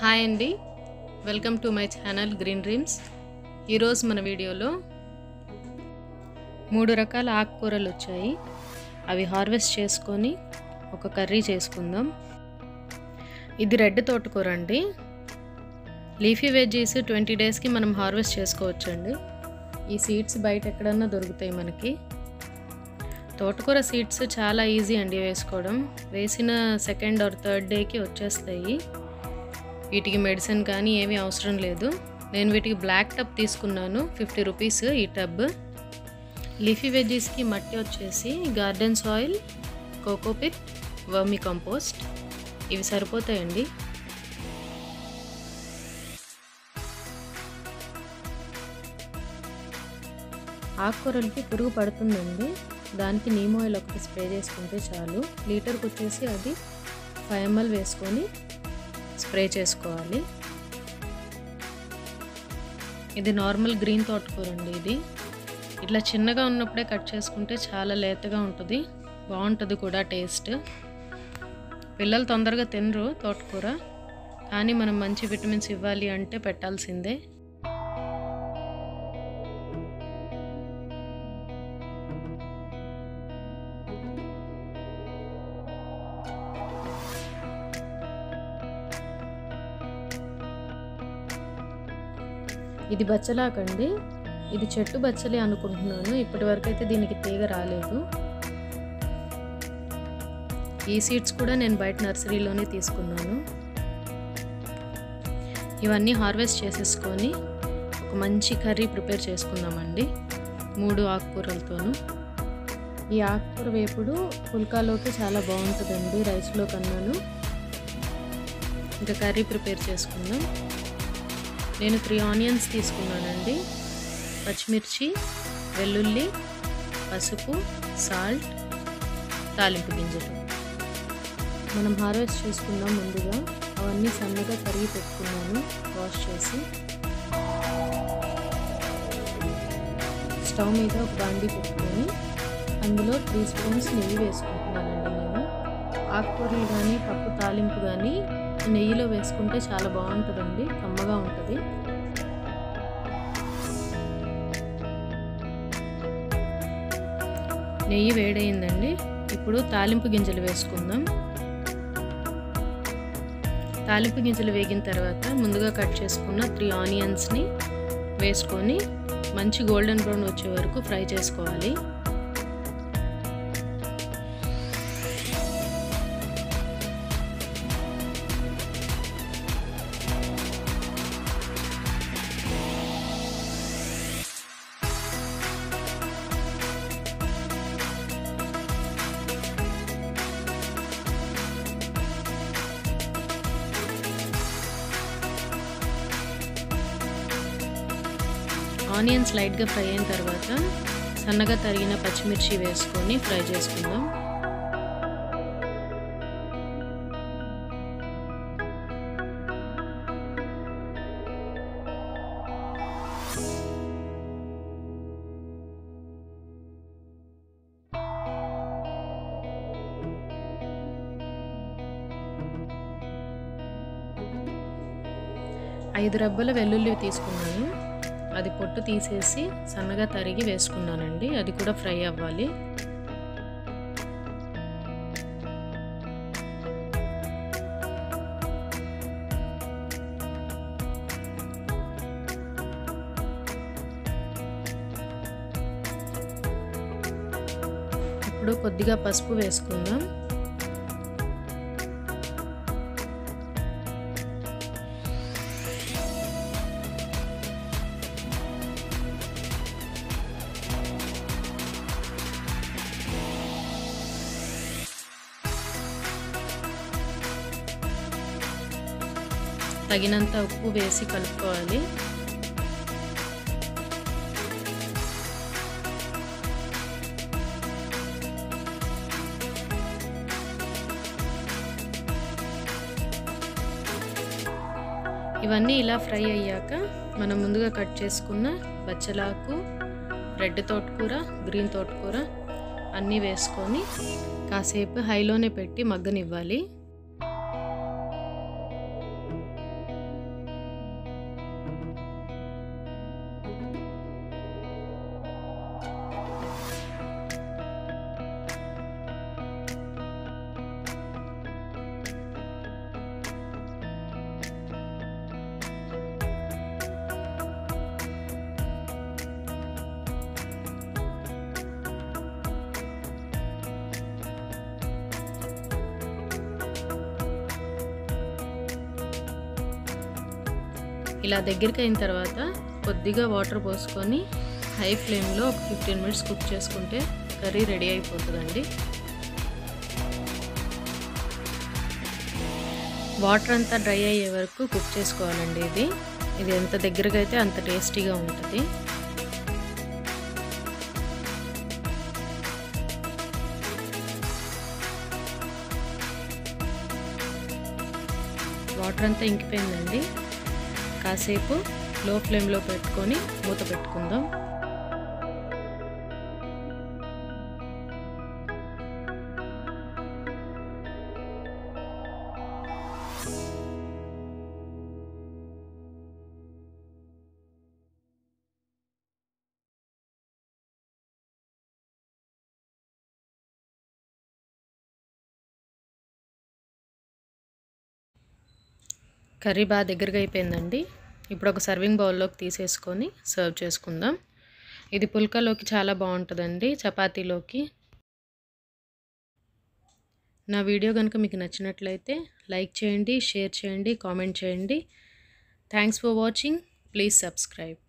hi అండి welcome to my channel green dreams ఈరోజు మన వీడియోలో మూడు రకాల ఆకుకూరలు వచ్చాయి అవి హార్వెస్ట్ చేసుకొని ఒక కర్రీ చేసుకుందాం ఇది రెడ్ తోటకూర అండి లీఫీ వెజ్జీస్ ట్వంటీ డేస్కి మనం హార్వెస్ట్ చేసుకోవచ్చండి ఈ సీడ్స్ బయట ఎక్కడన్నా దొరుకుతాయి మనకి తోటకూర సీడ్స్ చాలా ఈజీ అండి వేసుకోవడం వేసిన సెకండ్ ఆర్ థర్డ్ డేకి వచ్చేస్తాయి వీటికి మెడిసిన్ కానీ ఏమీ అవసరం లేదు నేను వీటికి బ్లాక్ టబ్ తీసుకున్నాను ఫిఫ్టీ రూపీస్ ఈ టబ్ లీఫీ వెజ్జీస్కి మట్టి వచ్చేసి garden soil cocopeat vermicompost ఇవి సరిపోతాయండి ఆకుకూరలకి పురుగు పడుతుందండి దానికి నీమ్ ఆయిల్ ఒకటి స్ప్రే చేసుకుంటే చాలు లీటర్కి వచ్చేసి అది ఫైవ్ ఎంఎల్ వేసుకొని స్ప్రే చేసుకోవాలి ఇది నార్మల్ గ్రీన్ తోటకూర అండి ఇది ఇట్లా చిన్నగా ఉన్నప్పుడే కట్ చేసుకుంటే చాలా లేతగా ఉంటుంది బాగుంటుంది కూడా టేస్ట్ పిల్లలు తొందరగా తినరు తోటకూర కానీ మనం మంచి విటమిన్స్ ఇవ్వాలి అంటే పెట్టాల్సిందే ఇది బచ్చలాకండి ఇది చెట్టు బచ్చలి అనుకుంటున్నాను ఇప్పటి వరకు అయితే దీనికి తీగ రాలేదు ఈ సీడ్స్ కూడా నేను బయట నర్సరీలోనే తీసుకున్నాను ఇవన్నీ హార్వెస్ట్ చేసేసుకొని ఒక మంచి కర్రీ ప్రిపేర్ చేసుకుందామండి మూడు ఆకుకూరలతోనూ ఈ ఆకుకూర వేపుడు పుల్కాలోకి చాలా బాగుంటుందండి రైస్లో కన్నాను ఇంకా కర్రీ ప్రిపేర్ చేసుకుందాం నేను త్రీ ఆనియన్స్ తీసుకున్నానండి పచ్చిమిర్చి వెల్లుల్లి పసుపు సాల్ట్ తాలింపు గింజలు మనం హార్వెస్ట్ చేసుకుందాం ముందుగా అవన్నీ సన్నగా తరిగి పెట్టుకున్నాను వాష్ చేసి స్టవ్ మీద ఒక బాండీ పెట్టుకొని అందులో త్రీ స్పూన్స్ నెయ్యి వేసుకుంటున్నానండి నేను ఆకుకూరలు కానీ పప్పు తాలింపు కానీ నెయ్యిలో వేసుకుంటే చాలా బాగుంటుందండి కమ్మగా ఉంటుంది నెయ్యి వేడైందండి ఇప్పుడు తాలింపు గింజలు వేసుకుందాం తాలింపు గింజలు వేగిన తర్వాత ముందుగా కట్ చేసుకున్న త్రీ ఆనియన్స్ని వేసుకొని మంచి గోల్డెన్ బ్రౌన్ వచ్చే వరకు ఫ్రై చేసుకోవాలి ఆనియన్స్ లైట్గా ఫ్రై అయిన తర్వాత సన్నగా తరిగిన పచ్చిమిర్చి వేసుకొని ఫ్రై చేసుకుందాం ఐదు రబ్బల వెల్లుల్లి తీసుకున్నాను అది పొట్టు తీసేసి సన్నగా తరిగి వేసుకున్నానండి అది కూడా ఫ్రై అవ్వాలి ఇప్పుడు కొద్దిగా పసుపు వేసుకుందాం తగినంత ఉప్పు వేసి కలుపుకోవాలి ఇవన్నీ ఇలా ఫ్రై అయ్యాక మనం ముందుగా కట్ చేసుకున్న బచ్చలాకు రెడ్ తోటకూర గ్రీన్ తోటకూర అన్నీ వేసుకొని కాసేపు హైలోనే పెట్టి మగ్గనివ్వాలి ఇలా దగ్గరికి అయిన తర్వాత కొద్దిగా వాటర్ పోసుకొని హై ఫ్లేమ్లో ఒక ఫిఫ్టీన్ మినిట్స్ కుక్ చేసుకుంటే కర్రీ రెడీ అయిపోతుందండి వాటర్ అంతా డ్రై అయ్యే వరకు కుక్ చేసుకోవాలండి ఇది ఇది ఎంత దగ్గరగా అయితే అంత టేస్టీగా ఉంటుంది వాటర్ అంతా ఇంకిపోయిందండి కాసేపు లో ఫ్లేమ్లో పెట్టుకొని మూత పెట్టుకుందాం కర్రీ బాగా దగ్గరగా అయిపోయిందండి ఇప్పుడు ఒక సర్వింగ్ బౌల్లోకి తీసేసుకొని సర్వ్ చేసుకుందాం ఇది పుల్కాలోకి చాలా బాగుంటుందండి చపాతీలోకి నా వీడియో కనుక మీకు నచ్చినట్లయితే లైక్ చేయండి షేర్ చేయండి కామెంట్ చేయండి thanks for watching please subscribe